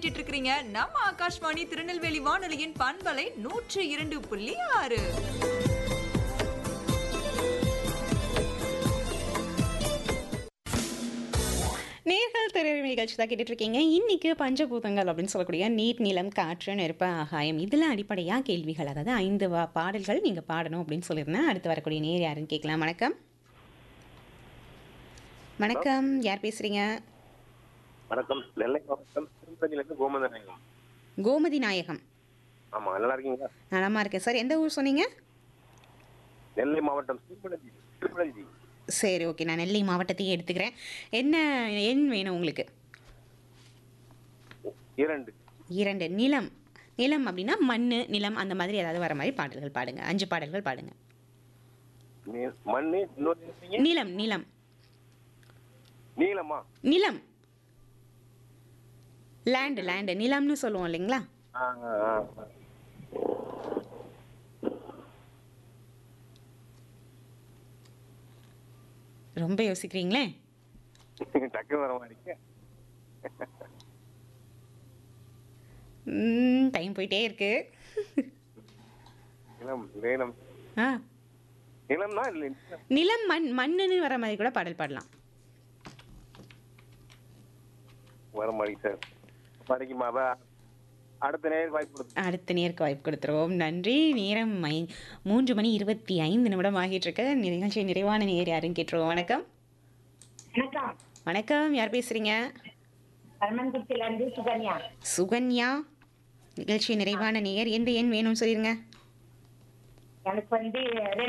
கேட்டுட்டு இருக்கிறீங்க நம்ம ஆகாஷ்வாணி திருநெல்வேலி வானொலியின் பண்பலை நூற்று இரண்டு புள்ளி ஆறு நேர்கள் திரை நிகழ்ச்சி தான் கேட்டுட்டு இருக்கீங்க இன்னைக்கு பஞ்சபூதங்கள் அப்படின்னு சொல்லக்கூடிய நீர் நிலம் காற்று நெருப்பு ஆகாயம் இதில் அடிப்படையாக கேள்விகள் அதாவது ஐந்து வா பாடல்கள் நீங்கள் பாடணும் அப்படின்னு சொல்லியிருந்தேன் அடுத்து வரக்கூடிய நேர் யாருன்னு கேட்கலாம் வணக்கம் வணக்கம் யார் பேசுறீங்க வணக்கம் நெல்லை மாவட்டம் திருப்பதியிலிருந்து கோமந்தன் நாயகம் கோமதி நாயகம் ஆமா நல்லா இருக்கீங்களா நலமா இருக்கேன் சார் எந்த ஊர் சொன்னீங்க நெல்லை மாவட்டம் திருப்பதி திருப்பதி சரி ஓகே நான் நெல்லை மாவட்டத்தையே எடுத்துக்கிறேன் என்ன எண் வேணும் உங்களுக்கு இரண்டு இரண்டு நிலம் நிலம் அப்படின்னா மண் நிலம் அந்த மாதிரி ஏதாவது வர மாதிரி பாடல்கள் பாடுங்க அஞ்சு பாடல்கள் பாடுங்க நீ- மண்ணு இன்னொரு என்னங்க? நிலம் நிலம் நீளமா நிலம் லேண்டு லேண்டு நிலம்னு சொல்லுவோம் இல்லைங்களா ஆ, ஆ, ஆ, ஆ. ரொம்ப யோசிக்கிறீங்களே டக்கு வர மாதிரி டைம் போயிட்டே இருக்கு நிலம் நீளம் ஆ நிலம்னா இல்லை நிலம். நிலம் மண் மண்ணுன்னு வர மாதிரி கூட பாடல் பாடலாம் வர மாதிரி சார் படிக்குமா அவ அடுத்த நேரம் வாய்ப்பு கொடுத்து அடுத்த நேருக்கு வாய்ப்பு கொடுத்துருவோம் நன்றி நேரம் ஐ மூன்று மணி இருபத்தி ஐந்து நிமிடம் ஆகிட்டு இருக்க நிகழ்ச்சி நிறைவான நேர் யாருன்னு கேட்டுருவோம் வணக்கம் வணக்கம் வணக்கம் யார் பேசுறீங்க கல்மன்குச்சில இருந்து சுகன்யா சுகன்யா நிகழ்ச்சி நிறைவான நேர் எந்த எண் வேணும்னு சொல்லிருங்க எனக்கு வந்து